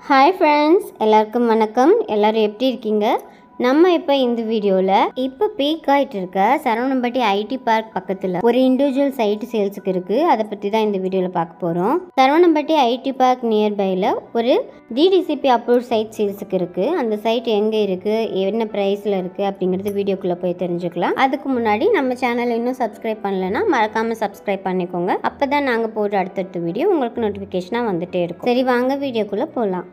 hi friends எல்லாருக்கும் வணக்கம் எல்லாரும் எப்படி இருக்கீங்க நம்ம இப்போ இந்த வீடியோவில் இப்போ பீக் ஆகிட்டு இருக்க சரவணம்பட்டி ஐடி பார்க் பக்கத்தில் ஒரு இண்டிவிஜுவல் சைட் சேல்ஸுக்கு இருக்குது அதை பற்றி தான் இந்த வீடியோவில் பார்க்க போகிறோம் சரவணம்பட்டி ஐடி பார்க் நியர்பையில் ஒரு டிடிசிபி அப்ரூவ் சைட் சேல்ஸுக்கு இருக்குது அந்த சைட் எங்கே இருக்குது என்ன ப்ரைஸில் இருக்குது அப்படிங்கிறது வீடியோக்குள்ளே போய் தெரிஞ்சுக்கலாம் அதுக்கு முன்னாடி நம்ம சேனலை இன்னும் சப்ஸ்கிரைப் பண்ணலைன்னா மறக்காமல் சப்ஸ்கிரைப் பண்ணிக்கோங்க அப்போ தான் நாங்கள் போடுற அடுத்தடுத்த வீடியோ உங்களுக்கு நோட்டிஃபிகேஷனாக வந்துட்டே இருக்கும் சரி வாங்க வீடியோக்குள்ளே போகலாம்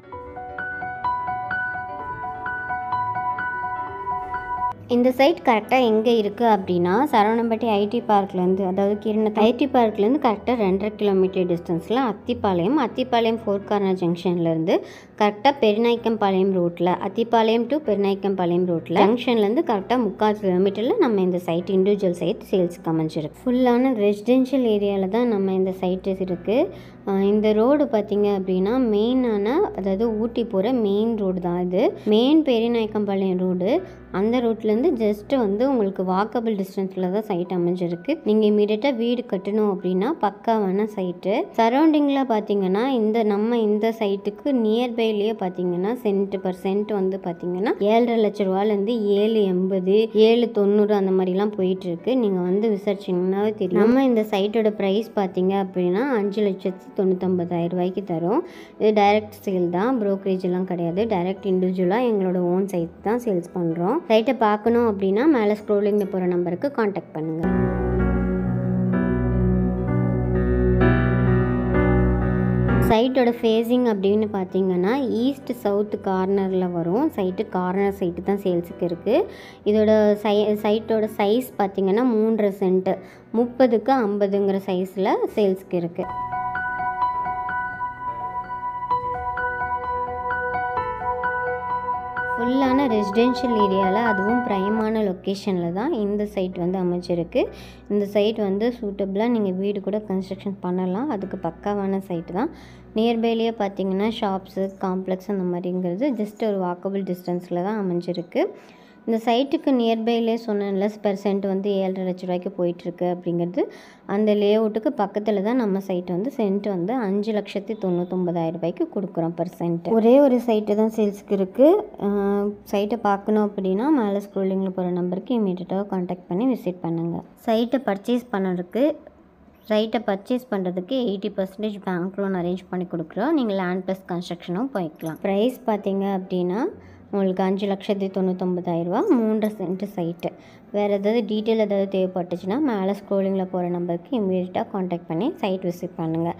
இந்த சைட் கரெக்டாக எங்கே இருக்குது அப்படின்னா சரவணம்பட்டி ஐடி பார்க்லேருந்து அதாவது கிரணத் ஐடி பார்க்லேருந்து கரெக்டாக ரெண்டரை கிலோமீட்டர் டிஸ்டன்ஸில் அத்திப்பாளையம் அத்திப்பாளையம் ஃபோர்ட் கார்னர் ஜங்ஷன்லேருந்து கரெக்டாக பெருநாய்க்கம்பாளையம் ரோட்டில் அத்திப்பாளையம் டு பெருநாய்க்கம்பாளையம் ரோட்டில் ஜங்ஷன்லேருந்து கரெக்டாக முக்கால் கிலோமீட்டரில் நம்ம இந்த சைட் இண்டிவிஜுவல் சைட் சேல்ஸ்க்கு அமைஞ்சிருக்கு ஃபுல்லான ரெசிடென்ஷியல் ஏரியாவில் தான் நம்ம இந்த சைட்டு இருக்குது இந்த ரோடு பார்த்தீங்க அப்படின்னா மெயினான அதாவது ஊட்டி போகிற மெயின் ரோடு தான் இது மெயின் பெரியநாயக்கம்பாளையம் ரோடு அந்த ரோட்லேருந்து ஜஸ்ட்டு வந்து உங்களுக்கு வாக்கபிள் டிஸ்டன்ஸில் தான் சைட் அமைஞ்சிருக்கு நீங்கள் இமீடியட்டாக வீடு கட்டணும் அப்படின்னா பக்காவான சைட்டு சரௌண்டிங்கில் பார்த்தீங்கன்னா இந்த நம்ம இந்த சைட்டுக்கு நியர்பைலேயே பார்த்தீங்கன்னா சென்ட் பர் சென்ட் வந்து பார்த்தீங்கன்னா ஏழரை லட்ச ரூபாலேருந்து ஏழு எண்பது ஏழு தொண்ணூறு அந்த மாதிரிலாம் போயிட்டு இருக்கு நீங்கள் வந்து விசாரிச்சிங்கன்னாவே தெரியும் நம்ம இந்த சைட்டோட ப்ரைஸ் பார்த்தீங்க அப்படின்னா அஞ்சு லட்சத்தி தொண்ணூத்தொம்பதாயிரம் ரூபாய்க்கு தரும் இது டைரக்ட் சேல் தான் brokerage எல்லாம் கிடையாது டைரக்ட் இண்டிவிஜுவலாக எங்களோட ஓன் சைட் தான் சேல்ஸ் பண்ணுறோம் சைட்டை பார்க்கணும் அப்படின்னா மேலே ஸ்க்ரோலிங்கில் போகிற நம்பருக்கு காண்டாக்ட் பண்ணுங்கள் சைட்டோட ஃபேஸிங் அப்படின்னு பார்த்தீங்கன்னா ஈஸ்ட் சவுத் கார்னரில் வரும் சைட்டு கார்னர் சைட்டு தான் சேல்ஸுக்கு இருக்குது இதோட சை சைட்டோட சைஸ் பார்த்தீங்கன்னா மூன்றரை சென்ட்டு முப்பதுக்கு ஐம்பதுங்கிற சைஸில் சேல்ஸுக்கு இருக்குது ஃபுல்லான ரெசிடென்ஷியல் ஏரியாவில் அதுவும் ப்ரைமான லொக்கேஷனில் தான் இந்த சைட் வந்து அமைச்சிருக்கு இந்த சைட் வந்து சூட்டபிளாக நீங்கள் வீடு கூட கன்ஸ்ட்ரக்ஷன் பண்ணலாம் அதுக்கு பக்காவான சைட்டு தான் நியர்பைலேயே பார்த்தீங்கன்னா ஷாப்ஸு காம்ப்ளெக்ஸ் அந்த மாதிரிங்கிறது ஜஸ்ட் ஒரு வாக்கபிள் டிஸ்டன்ஸில் தான் அமைஞ்சிருக்கு இந்த சைட்டுக்கு நியர்பைலே சொன்னேன்ல பெர் சென்ட் வந்து ஏழரை லட்ச ரூபாய்க்கு போயிட்டுருக்கு அப்படிங்கிறது அந்த லேஅவுட்டுக்கு பக்கத்தில் தான் நம்ம சைட் வந்து சென்ட் வந்து அஞ்சு லட்சத்தி தொண்ணூத்தொம்பதாயிரம் ரூபாய்க்கு கொடுக்குறோம் பெர் சென்ட் ஒரே ஒரு சைட்டு தான் சேல்ஸுக்கு இருக்குது சைட்டை பார்க்கணும் அப்படின்னா மேலே ஸ்க்ரோலிங்கில் போகிற நம்பருக்கு இமீடியட்டாக காண்டாக்ட் பண்ணி விசிட் பண்ணுங்கள் சைட்டை பர்ச்சேஸ் பண்ணதுக்கு சைட்டை பர்ச்சேஸ் பண்ணுறதுக்கு eighty percentage bank loan arrange பண்ணி கொடுக்குறோம் நீங்கள் லேண்ட் ப்ளஸ் கன்ஸ்ட்ரக்ஷனும் போய்க்கலாம் ப்ரைஸ் பார்த்தீங்க அப்படின்னா உங்களுக்கு அஞ்சு லட்சத்தி தொண்ணூத்தொம்பதாயிரரூபா மூன்று சென்ட் சைட்டு வேறு ஏதாவது டீட்டெயில் ஏதாவது தேவைப்பட்டுச்சுன்னா மேலே ஸ்க்ரோலிங்கில் போகிற நம்பருக்கு இமீடியட்டாக காண்டாக்ட் பண்ணி சைட் விசிட் பண்ணுங்கள்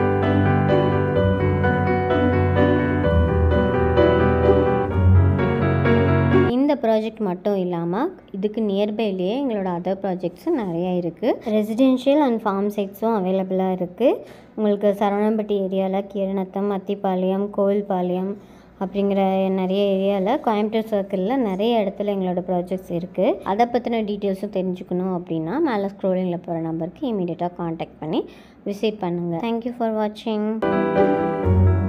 இந்த ப்ராஜெக்ட் மட்டும் இல்லாமல் இதுக்கு நியர்பைலேயே எங்களோட அதர் ப்ராஜெக்ட்ஸும் நிறையா இருக்குது ரெசிடென்ஷியல் அண்ட் ஃபார்ம் சைட்ஸும் அவைலபிளாக இருக்குது உங்களுக்கு சரவணம்பட்டி ஏரியாவில் கீரணத்தம் அத்திப்பாளையம் கோவில்பாளையம் அப்படிங்கிற நிறைய ஏரியாவில் கோயம்புத்தூர் சர்க்கிளில் நிறைய இடத்துல எங்களோட ப்ராஜெக்ட்ஸ் இருக்குது அதை பற்றின டீட்டெயில்ஸும் தெரிஞ்சுக்கணும் அப்படின்னா மேலே ஸ்க்ரோலிங்கில் போகிற நம்பருக்கு இமீடியட்டாக காண்டாக்ட் பண்ணி விசிட் பண்ணுங்கள் தேங்க்யூ ஃபார் வாட்சிங்